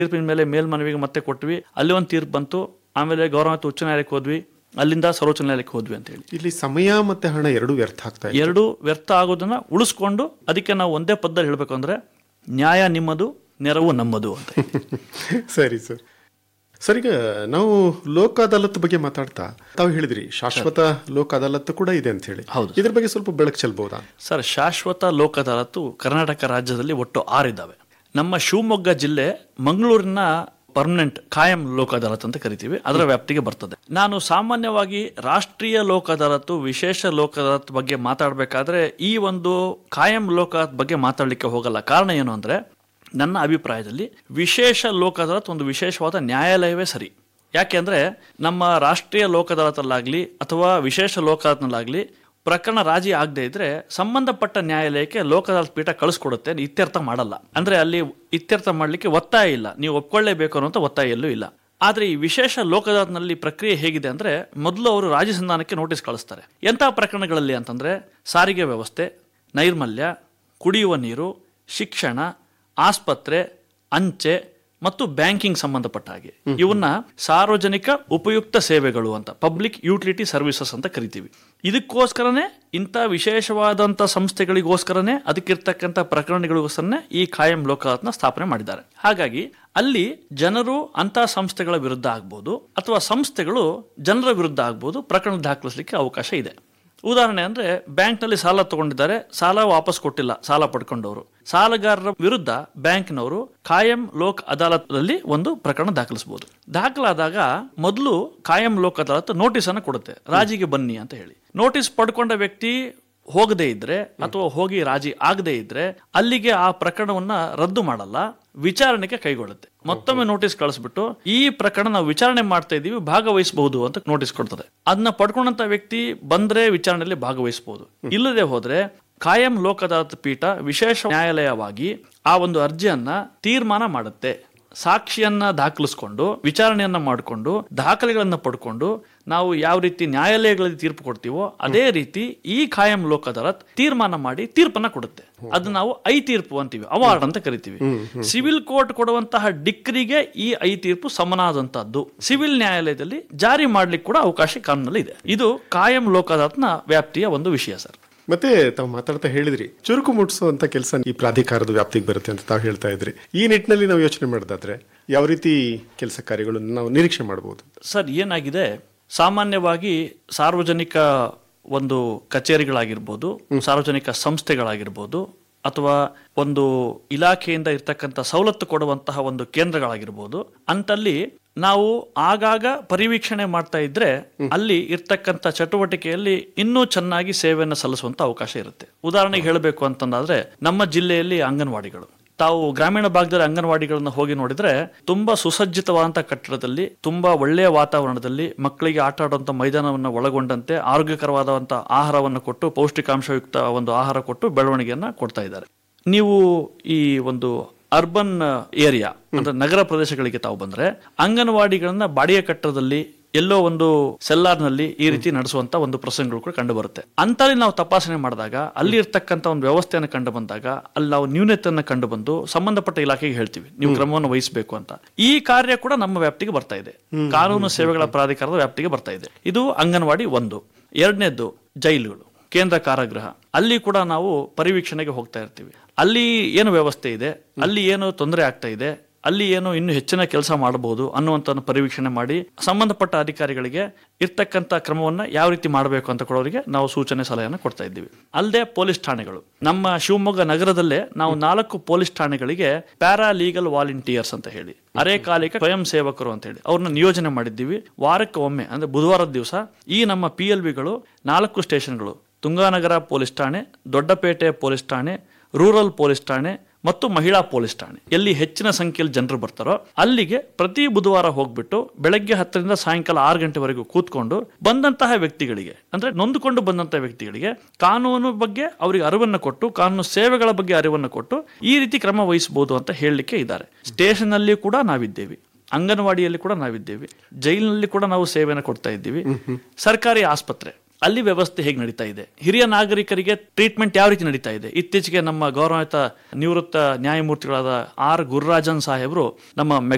ತೀರ್ಪಿನ ಮೇಲೆ ಮೇಲ್ಮನವಿಗೆ ಮತ್ತೆ ಕೊಟ್ವಿ ಅಲ್ಲಿ ಒಂದು ತೀರ್ಪು ಬಂತು ಆಮೇಲೆ ಗೌರವಾನ್ವಿತ ಉಚ್ಚ ನ್ಯಾಯಾಲಯಕ್ಕೆ ಹೋದ್ವಿ ಅಲ್ಲಿಂದ ಸರ್ವೋಚ್ಚ ನ್ಯಾಯಾಲಯಕ್ಕೆ ಹೋದ್ವಿ ಅಂತ ಹೇಳಿ ಇಲ್ಲಿ ಸಮಯ ಮತ್ತೆ ಹಣ ಎರಡು ವ್ಯರ್ಥ ಆಗ್ತಾ ಇದೆ ಎರಡು ವ್ಯರ್ಥ ಆಗೋದನ್ನ ಉಳಿಸ್ಕೊಂಡು ಅದಕ್ಕೆ ನಾವು ಒಂದೇ ಪದದಲ್ಲಿ ಹೇಳಬೇಕು ಅಂದ್ರೆ ನ್ಯಾಯ ನಿಮ್ಮದು ನೆರವು ನಮ್ಮದು ಅಂತ ಸರಿ ಸರ್ ಸರ್ ಈಗ ನಾವು ಲೋಕ ಅದಾಲತ್ ಬಗ್ಗೆ ಮಾತಾಡ್ತಾ ತಾವು ಹೇಳಿದ್ರಿ ಶಾಶ್ವತ ಲೋಕ ಅದಾಲತ್ ಕೂಡ ಇದೆ ಅಂತ ಹೇಳಿ ಹೌದು. ಇದ್ರ ಬಗ್ಗೆ ಸ್ವಲ್ಪ ಬೆಳಕು ಚೆಲ್ಬಹುದಾ ಸರ್ ಶಾಶ್ವತ ಲೋಕ ಅದಾಲತ್ತು ಕರ್ನಾಟಕ ರಾಜ್ಯದಲ್ಲಿ ಒಟ್ಟು ಆರಿದ್ದಾವೆ ನಮ್ಮ ಶಿವಮೊಗ್ಗ ಜಿಲ್ಲೆ ಮಂಗಳೂರಿನ ಪರ್ಮನೆಂಟ್ ಕಾಯಂ ಲೋಕ ಅದಾಲತ್ ಅಂತ ಕರಿತೀವಿ ಅದರ ವ್ಯಾಪ್ತಿಗೆ ಬರ್ತದೆ ನಾನು ಸಾಮಾನ್ಯವಾಗಿ ರಾಷ್ಟ್ರೀಯ ಲೋಕ ಅದಾಲತ್ತು ವಿಶೇಷ ಲೋಕ ಅದಾಲತ್ ಬಗ್ಗೆ ಮಾತಾಡಬೇಕಾದ್ರೆ ಈ ಒಂದು ಕಾಯಂ ಲೋಕ ಅದಾಲತ್ ಬಗ್ಗೆ ಮಾತಾಡಲಿಕ್ಕೆ ಹೋಗಲ್ಲ ಕಾರಣ ಏನು ಅಂದ್ರೆ ನನ್ನ ಅಭಿಪ್ರಾಯದಲ್ಲಿ ವಿಶೇಷ ಲೋಕ ಅದಾಲತ್ ಒಂದು ವಿಶೇಷವಾದ ನ್ಯಾಯಾಲಯವೇ ಸರಿ ಯಾಕೆಂದ್ರೆ ನಮ್ಮ ರಾಷ್ಟ್ರೀಯ ಲೋಕ ಅದಾಲತಲ್ಲಾಗ್ಲಿ ಅಥವಾ ವಿಶೇಷ ಲೋಕ ಅದಾಲತ್ನಲ್ಲಾಗ್ಲಿ ಪ್ರಕರಣ ರಾಜಿ ಆಗದೆ ಇದ್ರೆ ಸಂಬಂಧಪಟ್ಟ ನ್ಯಾಯಾಲಯಕ್ಕೆ ಲೋಕ ಅದಾಲತ್ ಪೀಠ ಕಳಿಸ್ಕೊಡುತ್ತೆ ಇತ್ಯರ್ಥ ಮಾಡಲ್ಲ ಅಂದ್ರೆ ಅಲ್ಲಿ ಇತ್ಯರ್ಥ ಮಾಡಲಿಕ್ಕೆ ಒತ್ತಾಯ ಇಲ್ಲ ನೀವು ಒಪ್ಕೊಳ್ಳೇಬೇಕು ಅನ್ನೋಂಥ ಒತ್ತಾಯ ಎಲ್ಲೂ ಇಲ್ಲ ಆದ್ರೆ ಈ ವಿಶೇಷ ಲೋಕ ಅದಾಲತ್ನಲ್ಲಿ ಪ್ರಕ್ರಿಯೆ ಹೇಗಿದೆ ಅಂದ್ರೆ ಮೊದಲು ಅವರು ರಾಜಿ ಸಂಧಾನಕ್ಕೆ ನೋಟಿಸ್ ಕಳಿಸ್ತಾರೆ ಎಂತಹ ಪ್ರಕರಣಗಳಲ್ಲಿ ಅಂತಂದ್ರೆ ಸಾರಿಗೆ ವ್ಯವಸ್ಥೆ ನೈರ್ಮಲ್ಯ ಕುಡಿಯುವ ನೀರು ಶಿಕ್ಷಣ ಆಸ್ಪತ್ರೆ ಅಂಚೆ ಮತ್ತು ಬ್ಯಾಂಕಿಂಗ್ ಸಂಬಂಧಪಟ್ಟ ಹಾಗೆ ಇವನ್ನ ಸಾರ್ವಜನಿಕ ಉಪಯುಕ್ತ ಸೇವೆಗಳು ಅಂತ ಪಬ್ಲಿಕ್ ಯುಟಿಲಿಟಿ ಸರ್ವಿಸಸ್ ಅಂತ ಕರಿತೀವಿ ಇದಕ್ಕೋಸ್ಕರನೇ ಇಂಥ ವಿಶೇಷವಾದಂಥ ಸಂಸ್ಥೆಗಳಿಗೋಸ್ಕರನೇ ಅದಕ್ಕಿರ್ತಕ್ಕಂಥ ಪ್ರಕರಣಗಳಿಗೋಸ್ಕರನೇ ಈ ಕಾಯಂ ಲೋಕಾಯತ್ನ ಸ್ಥಾಪನೆ ಮಾಡಿದ್ದಾರೆ ಹಾಗಾಗಿ ಅಲ್ಲಿ ಜನರು ಅಂತ ಸಂಸ್ಥೆಗಳ ವಿರುದ್ಧ ಆಗ್ಬೋದು ಅಥವಾ ಸಂಸ್ಥೆಗಳು ಜನರ ವಿರುದ್ಧ ಆಗ್ಬೋದು ಪ್ರಕರಣ ದಾಖಲಿಸಲಿಕ್ಕೆ ಅವಕಾಶ ಇದೆ ಉದಾಹರಣೆ ಅಂದ್ರೆ ಬ್ಯಾಂಕ್ನಲ್ಲಿ ಸಾಲ ತಗೊಂಡಿದ್ದಾರೆ ಸಾಲ ವಾಪಸ್ ಕೊಟ್ಟಿಲ್ಲ ಸಾಲ ಪಡ್ಕೊಂಡವರು ಸಾಲಗಾರರ ವಿರುದ್ಧ ಬ್ಯಾಂಕ್ನವರು ಕಾಯಂ ಲೋಕ್ ಅದಾಲತ್ನಲ್ಲಿ ಒಂದು ಪ್ರಕರಣ ದಾಖಲಿಸಬಹುದು ದಾಖಲಾದಾಗ ಮೊದಲು ಕಾಯಂ ಲೋಕ್ ಅದಾಲತ್ ನೋಟಿಸ್ ಅನ್ನು ಕೊಡುತ್ತೆ ರಾಜಿಗೆ ಬನ್ನಿ ಅಂತ ಹೇಳಿ ನೋಟಿಸ್ ಪಡ್ಕೊಂಡ ವ್ಯಕ್ತಿ ಹೋಗದೇ ಇದ್ರೆ ಅಥವಾ ಹೋಗಿ ರಾಜಿ ಆಗದೇ ಇದ್ರೆ ಅಲ್ಲಿಗೆ ಆ ಪ್ರಕರಣವನ್ನ ರದ್ದು ಮಾಡಲ್ಲ ವಿಚಾರಣೆಗೆ ಕೈಗೊಳ್ಳುತ್ತೆ ಮತ್ತೊಮ್ಮೆ ನೋಟಿಸ್ ಕಳಿಸ್ಬಿಟ್ಟು ಈ ಪ್ರಕರಣ ನಾವು ವಿಚಾರಣೆ ಮಾಡ್ತಾ ಇದೀವಿ ಭಾಗವಹಿಸಬಹುದು ಅಂತ ನೋಟಿಸ್ ಕೊಡ್ತದೆ ಅದನ್ನ ಪಡ್ಕೊಂಡಂತ ವ್ಯಕ್ತಿ ಬಂದ್ರೆ ವಿಚಾರಣೆಯಲ್ಲಿ ಭಾಗವಹಿಸಬಹುದು ಇಲ್ಲದೆ ಹೋದ್ರೆ ಕಾಯಂ ಲೋಕ ಅದಾಲತ್ ಪೀಠ ವಿಶೇಷ ನ್ಯಾಯಾಲಯವಾಗಿ ಆ ಒಂದು ಅರ್ಜಿಯನ್ನ ತೀರ್ಮಾನ ಮಾಡುತ್ತೆ ಸಾಕ್ಷಿಯನ್ನ ದಾಖಲಿಸ್ಕೊಂಡು ವಿಚಾರಣೆಯನ್ನ ಮಾಡಿಕೊಂಡು ದಾಖಲೆಗಳನ್ನ ಪಡ್ಕೊಂಡು ನಾವು ಯಾವ ರೀತಿ ನ್ಯಾಯಾಲಯಗಳಲ್ಲಿ ತೀರ್ಪು ಕೊಡ್ತೀವೋ ಅದೇ ರೀತಿ ಈ ಕಾಯಂ ಲೋಕ ಅದಾಲತ್ ತೀರ್ಮಾನ ಮಾಡಿ ತೀರ್ಪನ್ನ ಕೊಡುತ್ತೆ ಅದು ನಾವು ಐ ತೀರ್ಪು ಅಂತೀವಿ ಅವಾರ್ಡ್ ಅಂತ ಕರಿತೀವಿ ಸಿವಿಲ್ ಕೋರ್ಟ್ ಕೊಡುವಂತಹ ಡಿಕ್ರಿಗೆ ಈ ಐ ತೀರ್ಪು ಸಮನಾದಂತಹದ್ದು ಸಿವಿಲ್ ನ್ಯಾಯಾಲಯದಲ್ಲಿ ಜಾರಿ ಮಾಡ್ಲಿಕ್ಕೆ ಕೂಡ ಅವಕಾಶ ಕಾನೂನಲ್ಲಿ ಇದೆ ಇದು ಕಾಯಂ ಲೋಕ ಅದಾಲತ್ನ ವ್ಯಾಪ್ತಿಯ ಒಂದು ವಿಷಯ ಸರ್ ಮತ್ತೆ ತಾವು ಮಾತಾಡ್ತಾ ಹೇಳಿದ್ರಿ ಚುರುಕು ಮುಟ್ಟಿಸುವಂತ ಕೆಲಸ ಈ ಪ್ರಾಧಿಕಾರದ ವ್ಯಾಪ್ತಿಗೆ ಬರುತ್ತೆ ಅಂತ ತಾವು ಹೇಳ್ತಾ ಇದ್ರಿ ಈ ನಿಟ್ಟಿನಲ್ಲಿ ನಾವು ಯೋಚನೆ ಮಾಡೋದಾದ್ರೆ ಯಾವ ರೀತಿ ಕೆಲಸ ಕಾರ್ಯಗಳನ್ನು ನಾವು ನಿರೀಕ್ಷೆ ಮಾಡಬಹುದು ಸರ್ ಏನಾಗಿದೆ ಸಾಮಾನ್ಯವಾಗಿ ಸಾರ್ವಜನಿಕ ಒಂದು ಕಚೇರಿಗಳಾಗಿರ್ಬೋದು ಸಾರ್ವಜನಿಕ ಸಂಸ್ಥೆಗಳಾಗಿರ್ಬೋದು ಅಥವಾ ಒಂದು ಇಲಾಖೆಯಿಂದ ಇರ್ತಕ್ಕಂಥ ಸವಲತ್ತು ಕೊಡುವಂತಹ ಒಂದು ಕೇಂದ್ರಗಳಾಗಿರ್ಬೋದು ಅಂತಲ್ಲಿ ನಾವು ಆಗಾಗ ಪರಿವೀಕ್ಷಣೆ ಮಾಡ್ತಾ ಇದ್ರೆ ಅಲ್ಲಿ ಇರ್ತಕ್ಕಂಥ ಚಟುವಟಿಕೆಯಲ್ಲಿ ಇನ್ನೂ ಚೆನ್ನಾಗಿ ಸೇವೆಯನ್ನು ಸಲ್ಲಿಸುವಂತ ಅವಕಾಶ ಇರುತ್ತೆ ಉದಾಹರಣೆಗೆ ಹೇಳಬೇಕು ಅಂತಂದಾದ್ರೆ ನಮ್ಮ ಜಿಲ್ಲೆಯಲ್ಲಿ ಅಂಗನವಾಡಿಗಳು ತಾವು ಗ್ರಾಮೀಣ ಭಾಗದಲ್ಲಿ ಅಂಗನವಾಡಿಗಳನ್ನ ಹೋಗಿ ನೋಡಿದ್ರೆ ತುಂಬಾ ಸುಸಜ್ಜಿತವಾದಂತ ಕಟ್ಟಡದಲ್ಲಿ ತುಂಬಾ ಒಳ್ಳೆಯ ವಾತಾವರಣದಲ್ಲಿ ಮಕ್ಕಳಿಗೆ ಆಟ ಆಡುವಂತ ಮೈದಾನವನ್ನು ಒಳಗೊಂಡಂತೆ ಆರೋಗ್ಯಕರವಾದಂತ ಆಹಾರವನ್ನು ಕೊಟ್ಟು ಪೌಷ್ಟಿಕಾಂಶಯುಕ್ತ ಒಂದು ಆಹಾರ ಕೊಟ್ಟು ಬೆಳವಣಿಗೆಯನ್ನ ಕೊಡ್ತಾ ಇದ್ದಾರೆ ನೀವು ಈ ಒಂದು ಅರ್ಬನ್ ಏರಿಯಾ ಅಂದ್ರೆ ನಗರ ಪ್ರದೇಶಗಳಿಗೆ ತಾವು ಬಂದ್ರೆ ಅಂಗನವಾಡಿಗಳನ್ನ ಬಾಡಿಗೆ ಕಟ್ಟಡದಲ್ಲಿ ಎಲ್ಲೋ ಒಂದು ಸೆಲ್ಲಾರ್ನಲ್ಲಿ ಈ ರೀತಿ ನಡೆಸುವಂತ ಒಂದು ಪ್ರಸಂಗಗಳು ಕೂಡ ಕಂಡು ಬರುತ್ತೆ ಅಂತಲ್ಲಿ ನಾವು ತಪಾಸಣೆ ಮಾಡಿದಾಗ ಅಲ್ಲಿ ಇರ್ತಕ್ಕಂಥ ಒಂದು ವ್ಯವಸ್ಥೆಯನ್ನು ಕಂಡು ಬಂದಾಗ ಅಲ್ಲಿ ನಾವು ನ್ಯೂನತೆಯನ್ನು ಕಂಡು ಬಂದು ಸಂಬಂಧಪಟ್ಟ ಇಲಾಖೆಗೆ ಹೇಳ್ತೀವಿ ನೀವು ಕ್ರಮವನ್ನು ವಹಿಸಬೇಕು ಅಂತ ಈ ಕಾರ್ಯ ಕೂಡ ನಮ್ಮ ವ್ಯಾಪ್ತಿಗೆ ಬರ್ತಾ ಇದೆ ಕಾನೂನು ಸೇವೆಗಳ ಪ್ರಾಧಿಕಾರದ ವ್ಯಾಪ್ತಿಗೆ ಬರ್ತಾ ಇದೆ ಇದು ಅಂಗನವಾಡಿ ಒಂದು ಎರಡನೇದ್ದು ಜೈಲುಗಳು ಕೇಂದ್ರ ಕಾರಾಗೃಹ ಅಲ್ಲಿ ಕೂಡ ನಾವು ಪರಿವೀಕ್ಷಣೆಗೆ ಹೋಗ್ತಾ ಇರ್ತೀವಿ ಅಲ್ಲಿ ಏನು ವ್ಯವಸ್ಥೆ ಇದೆ ಅಲ್ಲಿ ಏನು ತೊಂದರೆ ಆಗ್ತಾ ಇದೆ ಅಲ್ಲಿ ಏನು ಇನ್ನು ಹೆಚ್ಚಿನ ಕೆಲಸ ಮಾಡಬಹುದು ಅನ್ನುವಂತ ಪರಿವೀಕ್ಷಣೆ ಮಾಡಿ ಸಂಬಂಧಪಟ್ಟ ಅಧಿಕಾರಿಗಳಿಗೆ ಇರ್ತಕ್ಕಂಥ ಕ್ರಮವನ್ನ ಯಾವ ರೀತಿ ಮಾಡಬೇಕು ಅಂತ ಕೊಡೋರಿಗೆ ನಾವು ಸೂಚನೆ ಸಲಹೆಯನ್ನು ಕೊಡ್ತಾ ಇದ್ದೀವಿ ಅಲ್ಲದೆ ಪೊಲೀಸ್ ಠಾಣೆಗಳು ನಮ್ಮ ಶಿವಮೊಗ್ಗ ನಗರದಲ್ಲೇ ನಾವು ನಾಲ್ಕು ಪೊಲೀಸ್ ಠಾಣೆಗಳಿಗೆ ಪ್ಯಾರಾ ಲೀಗಲ್ ವಾಲಂಟಿಯರ್ಸ್ ಅಂತ ಹೇಳಿ ಅರೆಕಾಲಿಕ ಸ್ವಯಂ ಸೇವಕರು ಅಂತ ಹೇಳಿ ಅವ್ರನ್ನ ನಿಯೋಜನೆ ಮಾಡಿದ್ದೀವಿ ವಾರಕ್ಕೆ ಒಮ್ಮೆ ಅಂದ್ರೆ ಬುಧವಾರದ ದಿವಸ ಈ ನಮ್ಮ ಪಿ ಎಲ್ ವಿಗಳು ನಾಲ್ಕು ಸ್ಟೇಷನ್ಗಳು ತುಂಗಾನಗರ ಪೊಲೀಸ್ ಠಾಣೆ ದೊಡ್ಡಪೇಟೆ ಪೊಲೀಸ್ ಠಾಣೆ ರೂರಲ್ ಪೊಲೀಸ್ ಠಾಣೆ ಮತ್ತು ಮಹಿಳಾ ಪೊಲೀಸ್ ಠಾಣೆ ಎಲ್ಲಿ ಹೆಚ್ಚಿನ ಸಂಖ್ಯೆಯಲ್ಲಿ ಜನರು ಬರ್ತಾರೋ ಅಲ್ಲಿಗೆ ಪ್ರತಿ ಬುಧವಾರ ಹೋಗ್ಬಿಟ್ಟು ಬೆಳಗ್ಗೆ ಹತ್ತರಿಂದ ಸಾಯಂಕಾಲ ಆರು ಗಂಟೆವರೆಗೂ ಕೂತ್ಕೊಂಡು ಬಂದಂತಹ ವ್ಯಕ್ತಿಗಳಿಗೆ ಅಂದ್ರೆ ನೊಂದುಕೊಂಡು ಬಂದಂತಹ ವ್ಯಕ್ತಿಗಳಿಗೆ ಕಾನೂನು ಬಗ್ಗೆ ಅವರಿಗೆ ಅರಿವನ್ನು ಕೊಟ್ಟು ಕಾನೂನು ಸೇವೆಗಳ ಬಗ್ಗೆ ಅರಿವನ್ನು ಕೊಟ್ಟು ಈ ರೀತಿ ಕ್ರಮ ವಹಿಸಬಹುದು ಅಂತ ಹೇಳಲಿಕ್ಕೆ ಇದ್ದಾರೆ ಸ್ಟೇಷನ್ ಅಲ್ಲಿ ಕೂಡ ನಾವಿದ್ದೇವೆ ಅಂಗನವಾಡಿಯಲ್ಲಿ ಕೂಡ ನಾವಿದ್ದೇವೆ ಜೈಲಿನಲ್ಲಿ ಕೂಡ ನಾವು ಸೇವೆಯನ್ನು ಕೊಡ್ತಾ ಇದ್ದೀವಿ ಸರ್ಕಾರಿ ಆಸ್ಪತ್ರೆ ಅಲ್ಲಿ ವ್ಯವಸ್ಥೆ ಹೇಗೆ ನಡೀತಾ ಇದೆ ಹಿರಿಯ ನಾಗರಿಕರಿಗೆ ಟ್ರೀಟ್ಮೆಂಟ್ ಯಾವ ರೀತಿ ನಡೀತಾ ಇದೆ ಇತ್ತೀಚೆಗೆ ನಮ್ಮ ಗೌರವಾನ್ವಿತ ನಿವೃತ್ತ ನ್ಯಾಯಮೂರ್ತಿಗಳಾದ ಆರ್ ಗುರುರಾಜನ್ ಸಾಹೇಬರು ನಮ್ಮ